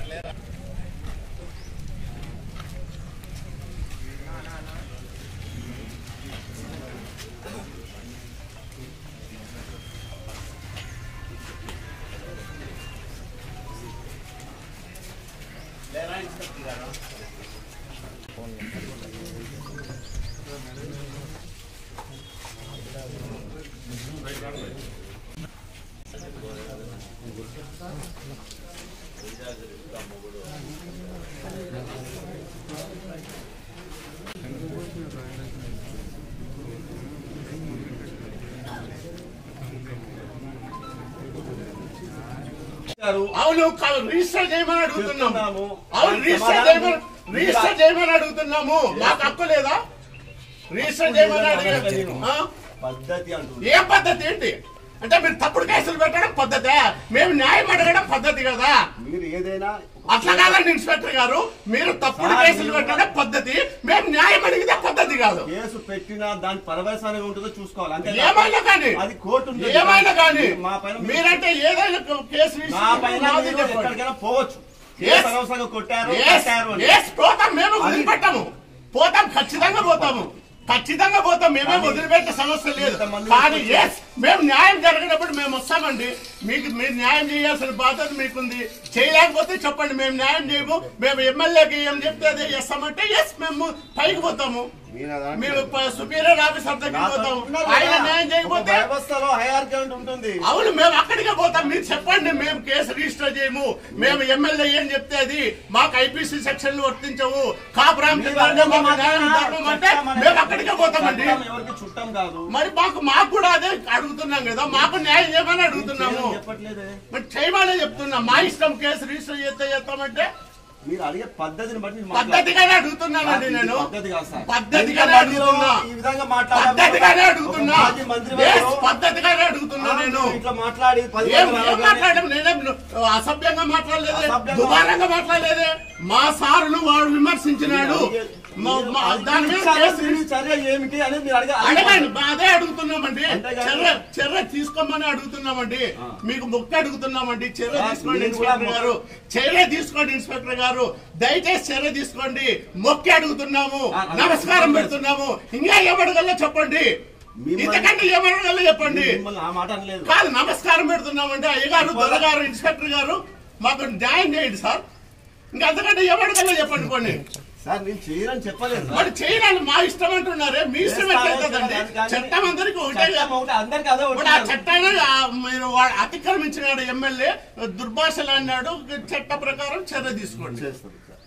గారు అవును కాదు, రిజిస్టర్ చేయమని అడుగుతున్నాము చెప్తున్నాము. అవును రిజిస్టర్ సమాధానం చేయమని రిజిస్టర్ చేయమని అడుగుతున్నాము మాకు హక్కు లేదా రిజిస్టర్ చేయమని అడిగారు ఆ? పద్ధతి అంటుంది ఏ పద్ధతి ఏంటి అంటే మీరు తప్పుడు కేసులు పెట్టడం పద్ధతే మేము న్యాయం అడగడం పద్ధతి కదా మీరు ఏదైనా అట్లా కాదండి ఇన్స్పెక్టర్ గారు మీరు తప్పుడు సార్, కేసులు మీరు- పెట్టడం పద్ధతి మేము న్యాయం అడిగితే పద్ధతి కాదు కేసు పెట్టినా దాని పరవేశాన్ని ఉంటుందో చూసుకోవాలి అంతే ఏమైనా కానీ అది కోర్టు ఉంటుంది. ఏమైనా కానీ మా పైన మీరు- మీరంటే ఏదైనా కేసు నా రిజిస్టర్ పైన నాది మీరు చెప్పండి. ఎక్కడికైనా పోవచ్చు Yes. కేసు అనవసరంగా కొట్టారు Yes, కట్టారు అని. yes, పోతాం మేము అది- వదిలిపెట్టాము పోతాం ఖచ్చితంగా పోతాము ఖచ్చితంగా పోతాం మేమే కానీ వదిలిపెట్టే సమస్య లేదు ఇంతమంది కానీ వచ్చి- ఎస్ మేము న్యాయం జరిగినప్పుడు మేము వస్తామండి మీకు మీరు న్యాయం చేయాల్సిన బాధ్యత మీకుంది చేయలేకపోతే చెప్పండి మేము న్యాయం చేయము మేము ఎమ్మెల్యేకి ఏం చెప్తే అదే చేస్తామంటే ఎస్ మేము పైకి పోతాము మీరు అలా మేము సుపీరియర్ ఆఫీసర్ దగ్గరికి నాతో పోతాము ఉన్నారు ఆయన కదా. న్యాయం ఒక చేయకపోతే వ్యవస్థలో హైఆర్కీ అంటూ ఉంటుంది అవును మేము అక్కడికే పోతాం మీరు చెప్పండి మేము కేసు రిజిస్టర్ చేయము మేము ఎమ్మెల్యే ఏం చెప్తే అది మాకు ఐపీసీ సెక్షన్లు వర్తించవు కాపురాంకి మీరు ధర్మం, అందరికీ మాకు న్యాయం, మాట్లాడాలి. ధర్మం అంటే చట్టం అనేది మేము అక్కడికే పోతామండి చట్టం ఎవరికి చుట్టం కాదు మరి మాకు మాకు కూడా అదే అడుగుతున్నాం కదా మాకు న్యాయం చేయమని అడుగుతున్నాము చేయమని చెప్పట్లేదే మరి చేయమని చెప్తున్నాం మా ఇష్టం కేసు రిజిస్టర్ చేస్తే చేస్తామంటే మీరు అడిగే పద్ధతిని బట్టి మీరు పద్ధతిగానే అడుగుతున్నానండి ఇది నేను పద్ధతి కాదు సార్. పద్ధతిగానే ఎంత మందిలో అడుగుతున్నా ఈ విధంగా మాట్లాడాలి పద్ధతిగానే అడుగుతున్నా ఒక మాజీ మంత్రి Yes, వారు పద్ధతిగానే అడుగుతున్నా నేను ఇట్లా మాట్లాడి పది ఏం మంది ఏం రాగానే మాట్లాడడం నేనేం అసభ్యంగా మాట్లాడలేదే అసభ్యంగా- దుమారంగా మాట్లాడలేదే మా సారును వాడు విమర్శించినాడు మా- మా- దాని మీద చర్య కేసు మీ చర్య ఏమిటి అనేది మీరు అడిగే అడగండి మా అదే అడుగుతున్నామండి అంతేగాని- చర్య చర్య తీసుకోమని అడుగుతున్నామండి ఆ. మీకు మొక్క అడుగుతున్నామండి చర్య ఆ, తీసుకోండి మీరు కూడా ఇన్స్పెక్టర్ గారు చర్య తీసుకోండి ఇన్స్పెక్టర్ గారు దయచేసి చర్య తీసుకోండి మొక్కి అడుగుతున్నాము ఆ, అలాగే. నమస్కారం పెడుతున్నాము ఇంకా ఏమడగల్లో చెప్పండి మిమ్మల్ని- ఇంతకంటే ఏమడగల్లో చెప్పండి మిమ్మల్ని ఆ మాట అనలేదు కాదు నమస్కారం పెడుతున్నామండి అయ్యగారు దొరగారు ఇన్స్పెక్టర్ గారు మాకు న్యాయం చేయండి సార్ ఇంకా అంతకంటే ఏమడగల్లో చెప్పండి కొన్ని సార్ నేను చేయనని చెప్పలేదు సార్. మరి చేయడానికి మా ఇష్టం అంటున్నారే మీ ఇష్టం ఎట్లయితుందండి చట్టం అందరికి ఒకటే చట్టం కదా. ఒకటి, అందరికీ అదే ఇప్పుడు ఆ ఒకటి. చట్టాన్ని ఆ మీరు వా- అతిక్రమించినాడు ఎమ్మెల్యే దుర్భాషలు అన్నాడు చట్ట ప్రకారం చర్య తీసుకోండి చేస్తారు సార్.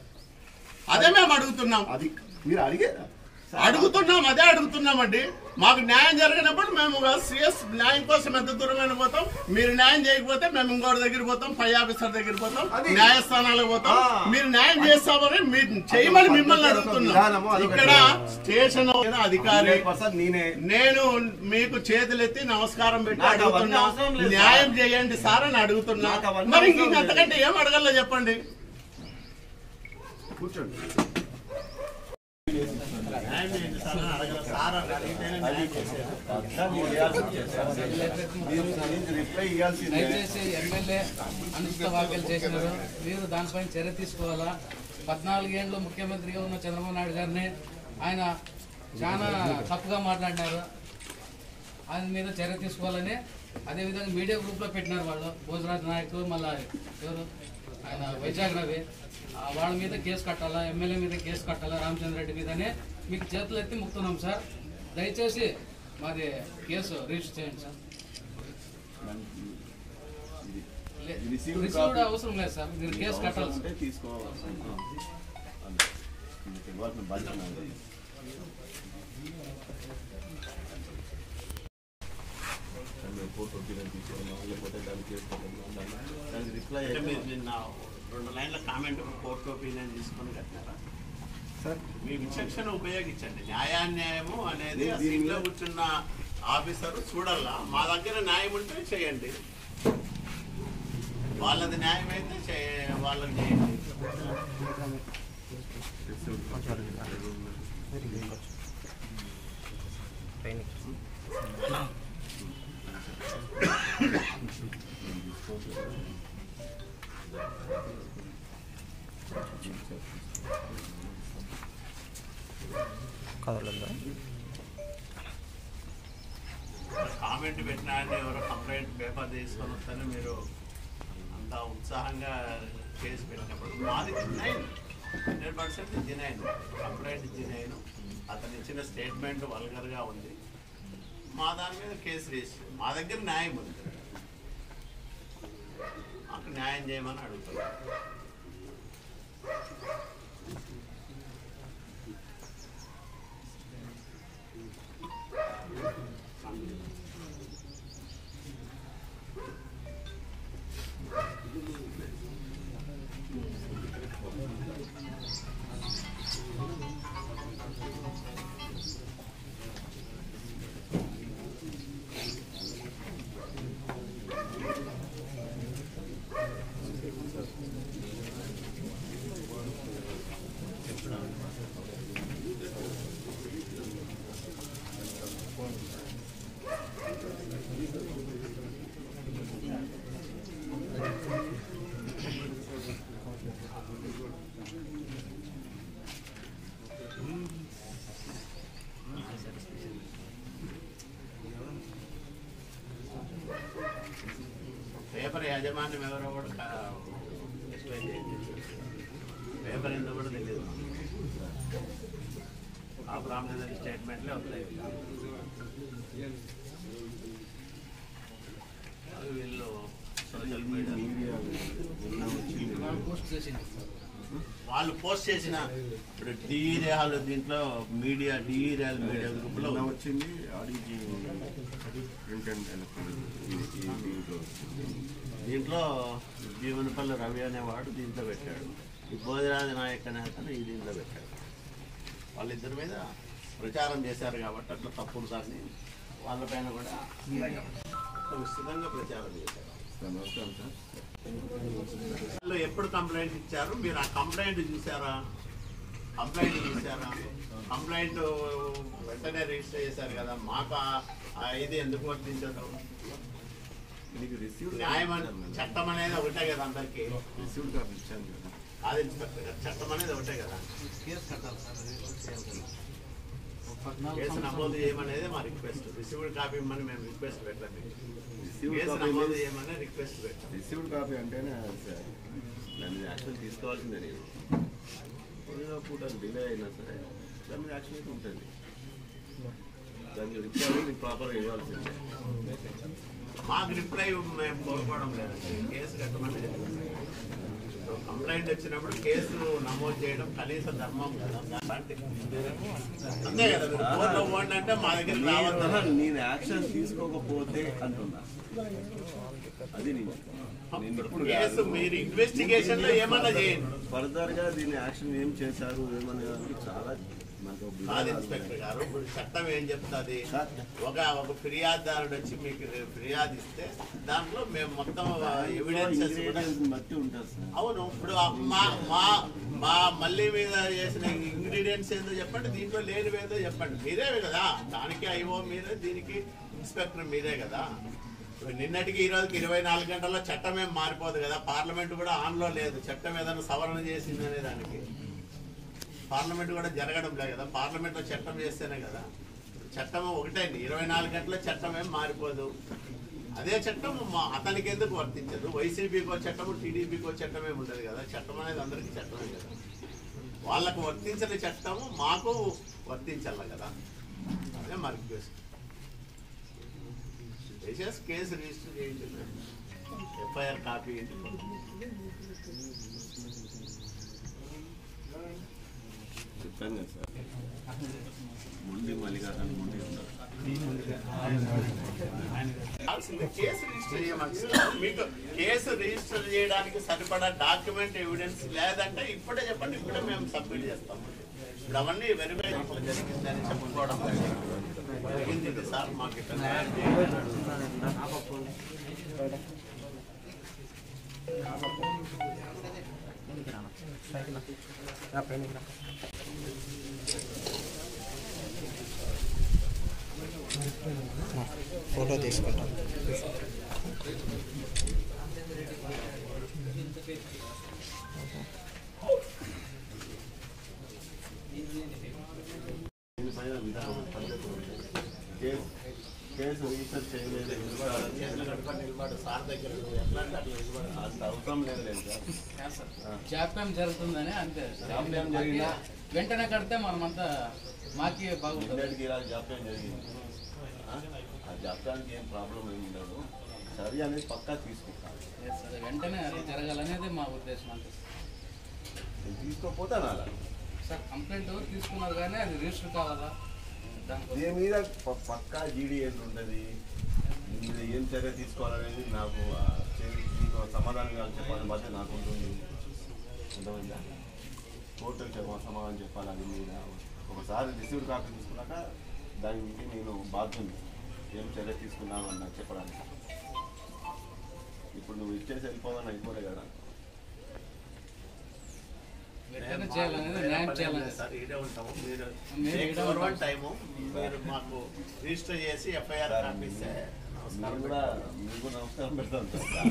అదే మేము అడుగుతున్నాం అది మీరు అడిగారా సార్, అడుగుతున్నాం అదే అడుగుతున్నామండి మాకు న్యాయం జరిగినప్పుడు మేము సిఎస్ న్యాయం కోసం ఎంత దూరమైన పోతాం మీరు న్యాయం చేయకపోతే మేము ఇంకోటి దగ్గర పోతాం పై ఆఫీసర్ దగ్గర పోతాం అది. న్యాయస్థానాలకు పోతాం ఆ. మీరు న్యాయం చేస్తామని మీరు చేయమని మిమ్మల్ని అడుగుతున్నాం విధానము, అదొక ఇక్కడ స్టేషన్ అధికారి 100% నేనే నేను మీకు చేతులెత్తి నమస్కారం పెట్టి నాకు అవన్నీ అడుగుతున్నా అవసరం లేదు, న్యాయం సార్. చేయండి సార్ అని అడుగుతున్నా నాకు అవన్నీ మరి అవసరం ఇంక లేదు. అంతకంటే ఏం అడగల్లో చెప్పండి కూర్చోండి న్యాయం చేయండి సార్ అని అడగల సార్ అని అడిగితేనే న్యాయం చేసేది. సార్, మీరు ఇవ్వాల్సిందే సార్. మీరు దీనికి రిప్లై ఇవ్వాల్సిందే దయచేసి ఎమ్మెల్యే అనుచిత వ్యాఖ్యలు చేసినారు మీరు దానిపైన చర్య తీసుకోవాలా పద్నాలుగేళ్ళు ముఖ్యమంత్రిగా ఉన్న చంద్రబాబు నాయుడు గారిని ఆయన చాలా తప్పుగా మాట్లాడినారు ఆయన మీద చర్య తీసుకోవాలని అదేవిధంగా మీడియా గ్రూప్లో పెట్టినారు వాళ్ళు భోజరాజ్ నాయక్ మళ్ళా ఎవరు ఆయన వైజాగ్ రవి ఆ వాళ్ళ మీద కేసు కట్టాలా ఎమ్మెల్యే మీద కేసు కట్టాలా రామచంద్ర రెడ్డి మీదనే మీకు చేతులు ఎత్తి ముక్తున్నాం సార్ దయచేసి మాది కేసు రిజిస్టర్ చేయండి సార్ లే- ఇది received రిసీవ్డ్ copy. అవసరం లేదు సార్ మీరు కేసు కట్టాలి సార్ అంటే తీసుకోవాలి అంతే. మీకు ఇవ్వాల్సిన బాధ్యత నాది. దాన్ని కోర్టు ఒత్తిడిని తీసుకోవడం, లేకపోతే దాన్ని కేసు పెట్టడం, దాన్ని- దానికి రిప్లై అంటే అయితే- మీరు నిన్న రెండు లైన్ల కామెంట్ కోర్టు ఒపీనియన్ తీసుకొని కట్టినారా సార్ మీ విచక్షణ ఉపయోగించండి న్యాయాన్యాయము అనేది ఆ దీని సీట్లో మీద- కూర్చున్న ఆఫీసర్ చూడాలా మా దగ్గర న్యాయం ఉంటే చేయండి వాళ్ళది న్యాయం అయితే చే- వాళ్ళకి చేయండి కదలద్దా కామెంట్ పెట్టిన ఆయన ఎవరో కంప్లైంట్ పేపర్ తీసుకొని వస్తేనే మీరు అంత ఉత్సాహంగా కేసు పెట్టినప్పుడు మాది genuine hundred percent genuine complaint genuine అతను ఇచ్చిన స్టేట్మెంట్ వల్గర్గా ఉంది మా దాని మీద కేసు రిజిస్టర్ మా దగ్గర న్యాయం ఉంది మాకు న్యాయం చేయమని అడుగుతున్నాం పేపర్ యాజమాన్యం ఎవరో కూడా కా- ఎక్స్ప్లెయిన్ చేయండి పేపర్ ఎందుకు కూడా తెలియదు ఆ ప్రాముఖ్యత స్టేట్మెంట్లే వస్తాయి అవి వీళ్ళు సోషల్ మీడియా పోస్ట్ చేసింది వాళ్ళు పోస్ట్ చేసిన ఇప్పుడు టీవీ రేహాలు దీంట్లో మీడియా టీవీ రేహాలు మీడియా గ్రూప్లో మొన్న వచ్చింది ఆడికి ప్రింట్ అండ్ ఎలక్ట్రానిక్ దీంట్లో జీవనపల్లి రవి అనేవాడు దీంట్లో పెట్టాడు ఈ భోజరాజ నాయక్ అనే అతను ఈ దీంట్లో పెట్టాడు వాళ్ళిద్దరి మీద ప్రచారం చేశారు కాబట్టి అట్లా తప్పుడు దాన్ని వాళ్ళపైన కూడా విస్తృతంగా ప్రచారం చేశారు సార్ నమస్కారం సార్ వాళ్ళు ఎప్పుడు కంప్లైంట్ ఇచ్చారు మీరు ఆ కంప్లైంట్ చూసారా కంప్లైంట్ చూసారా కంప్లైంట్ వెంటనే రిజిస్టర్ చేశారు కదా మాకు ఆ- ఆ ఇది ఎందుకు వర్తించదు మీకు రిసీవ్డ్ న్యాయం అనే- చట్టం అనేది ఒకటే కదా అందరికీ రిసీవ్డ్ కాపీ ఇచ్చాను కదా అది ఇన్స్పెక్టర్ గారు చట్టం అనేది ఒకటే కదా కేసు కట్టాలి సార్ రిజిస్టర్ చేయాలి కదా. ఒక పద్నాలుగు కేసు నమోదు సంవత్సరాలు చేయమనేది మా రిక్వెస్ట్ రిసీవ్డ్ కాపీ ఇమ్మని మేము రిక్వెస్ట్ పెట్టండి రిసీవ్డ్ కేసు కాపీ నమోదు చేయమని రిక్వెస్ట్ పెట్టండి రిసీవ్డ్ కాపీ అంటేనే అది సార్ దాని మీద యాక్షన్ తీసుకోవాల్సిందే నేను కొద్దిగా పూట డిలే అయినా సరే దాని మీద యాక్షన్ అయితే ఉంటుంది దానికి రిప్లై మీకు ప్రాపర్గా ఇవ్వాల్సిందే మాకు రిప్లై మేము కోరుకోవడం లేదండి కేసు కట్టమని కంప్లైంట్ వచ్చినప్పుడు కేసు నమోదు చేయడం కనీస ధర్మం కదా అలాంటి అంతే కదా మీరు కోర్టులో పోండి అంటే మా దగ్గర రావద్దు నేను నేను యాక్షన్ తీసుకోకపోతే అంటున్నా అది నేను నేను ఇప్పుడు కేసు మీరు ఇన్వెస్టిగేషన్ లో ఏమన్నా చేయండి ఫర్దర్ గా దీన్ని యాక్షన్ ఏం చేశారు ఏమనే దానికి చాలా మనకు కాదు ఇన్స్పెక్టర్ గారు ఇప్పుడు చట్టం ఏం చెప్తుంది ఒక ఒక ఫిర్యాదుదారుడు వచ్చి మీకు ఫిర్యాదు ఇస్తే దాంట్లో మేము మొత్తం ఎవిడెన్సెస్ కూడా ఇంగ్రీడియంట్స్ బట్టి ఉంటుంది సార్ అవును ఇప్పుడు మా మా మా మళ్ళీ మీద చేసిన ఇంగ్రీడియంట్స్ ఏందో చెప్పండి దీంట్లో లేనివి ఏదో చెప్పండి మీరే కదా దానికి ఐఓ మీరే దీనికి ఇన్స్పెక్టర్ మీరే కదా ఇప్పుడు నిన్నటికి ఈ రోజుకి ఇరవై నాలుగు గంటల్లో చట్టం ఏం మారిపోదు కదా పార్లమెంట్ కూడా ఆన్లో లేదు చట్టం ఏదైనా సవరణ చేసిందనే దానికి పార్లమెంట్ కూడా జరగడం లేదు కదా పార్లమెంట్లో చట్టం చేస్తేనే కదా చట్టం ఒకటే అండి ఇరవై నాలుగు గంటల చట్టం ఏం మారిపోదు అదే చట్టం మా అతనికి ఎందుకు వర్తించదు వైసీపీకో చట్టము టీడీపీకో చట్టం ఏమి ఉండదు కదా చట్టం అనేది అందరికీ చట్టమే కదా వాళ్ళకు వర్తించని చట్టము మాకు వర్తించాలి కదా అదే మా రిక్వెస్ట్ దయచేసి కేసు రిజిస్టర్ చేయండి ఎఫ్ఐఆర్ కాపీ ఏంటి చెప్పాను కదా సార్ ముందు మల్లికార్జున ముందు ఉంటారు కావాల్సింది కేసు రిజిస్టర్ చేయమని మీకు కేసు రిజిస్టర్ చేయడానికి సరిపడా డాక్యుమెంట్ ఎవిడెన్స్ లేదంటే ఇప్పుడే చెప్పండి ఇప్పుడే మేము సబ్మిట్ చేస్తాము ఇప్పుడు అవన్నీ వెరిఫై జరిగిందని చెప్పుకోవడం లేదు. జరిగింది ఇది సార్ మాకు ఇక్కడ న్యాయం చేయాలి. ఫోటో తీసుకుంటాం పద్ధతి ఉంటుంది. కేసు కేసు రిజిస్టర్ చేయలేదు ఎందుకు చేతులు కట్టుకొని నిలబడు సార్ దగ్గర నువ్వు ఎట్లా అంటే అట్లా నిలబడు అంత అవసరం లేదు లేదు సార్ జాప్యం జరుగుతుందని అంతే సార్. జాప్యం జరిగినా? వెంటనే కడితే మనమంతా మాకి బాగుంటుంది నిన్నటికి ఇలా జాప్యం జరిగింది ఆ? ఆ జాప్యానికి ఏం ప్రాబ్లం ఏమి ఉండదు సరి అనేది పక్కా తీసుకుంటాను లేదు సార్, వెంటనే అది జరగాలనేది మా ఉద్దేశం అంతే నేను తీసుకోకపోతే అలా సార్ కంప్లైంట్ తీసుకున్నారు కానీ అది రిజిస్టర్ కావాలా దానికోసం దీని మీద ప- పక్కా జీడీఎస్ ఉంటుంది దీని మీద ఏం చర్య తీసుకోవాలనేది నాకు ఆ, చే- మీకు సమాధానం కావాలి చెప్పాలని బాధ్యత నాకు ఉంటుంది అర్థమైందా కోర్టుకు చెప్ప- సమాధానం చెప్పాలి అది మీద ఒకసారి రిసీవ్డ్ కాపీ తీసుకున్నాక దానికి నేను బాధ్యుని ఏం చర్య తీసుకున్నాను అని నాకు చెప్పడానికి ఇప్పుడు నువ్వు ఇచ్చేసి వెళ్ళిపోవాలని అయిపోలే కదా వెంటనే చేయాలనేది న్యాయం చేయాలనేది సార్ ఈడే ఉంటాము మీరు మేము ఈడే ఫోర్ వన్ ఉంటాం. టైము మీరు మాకు రిజిస్టర్ చేసి ఎఫ్ఐఆర్ సార్, పంపిస్తే మీరు నమస్కారం కూడా మీకు నమస్కారం పెడతాను సార్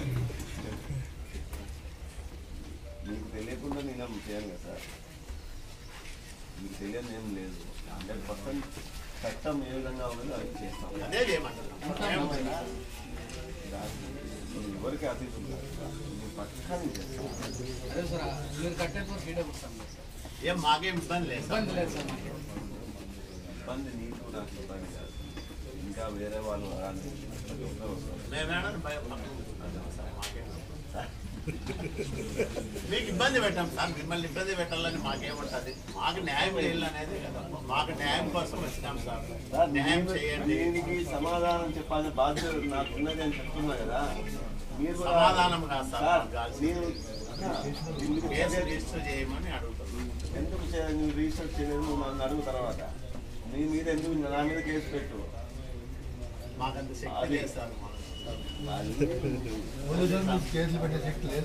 మీకు తెలియకుండా నేను ఏం చేయను కదా సార్ మీకు తెలియని ఏం లేదు హండ్రెడ్ పర్సెంట్ చట్టం ఏ విధంగా ఉన్నదో అది చేస్తాం అదే చేయమంటున్నాం ఏం సార్? దానికి నేను ఎవరికి అతీతం కాదు సార్. నేను పక్కా నేను చేస్తాను అదే సార్ మీరు కట్టేది వరకు ఈడే కూర్చోండి సార్ ఏం మాకేం ఇబ్బంది లేదు సార్ ఇబ్బంది లేదు సార్ మాకు ఇబ్బంది నీకు నాకు ఇబ్బంది కాదు ఇంకా వేరే వాళ్ళు రాని ప్రతి ఒక్కరు వస్తారు. మేమేనా భయం పక్కన కూర్చుంటాం సార్ మాకేం సార్. మీకు ఇబ్బంది పెట్టాం సార్ మిమ్మల్ని ఇబ్బంది పెట్టాలని మాకేముంటది మాకు న్యాయం చేయాలనేది కదా మాకు న్యాయం కోసం వచ్చినాం సార్ సార్, న్యాయం నేను చేయండి దీనికి సమాధానం చెప్పాల్సిన బాధ్యత నాకు ఉన్నది అని చెప్తున్నా కదా మీరు కూడా- సమాధానం కాదు సార్, సార్, నాకు కాదు. నేను ఎందుకు కేసు చేయలేదు? రిజిస్టర్ చేయమని అడుగుతున్నాం ఎందుకు చే- నువ్వు రిజిస్టర్ చేయలేదు నువ్వు నన్ను అడుగు తర్వాత నీ మీద ఎందుకు నా మీద కేసు పెట్టు మాకంత శక్తి అది- లేదు సార్ మాకు. కేసులు పెట్టే శక్తి లేదు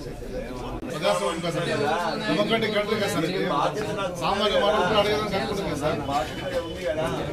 బాధ్యత నాకు సామాన్య మానవుడు అడగడం నాకు బాధ్యత ఉంది కదా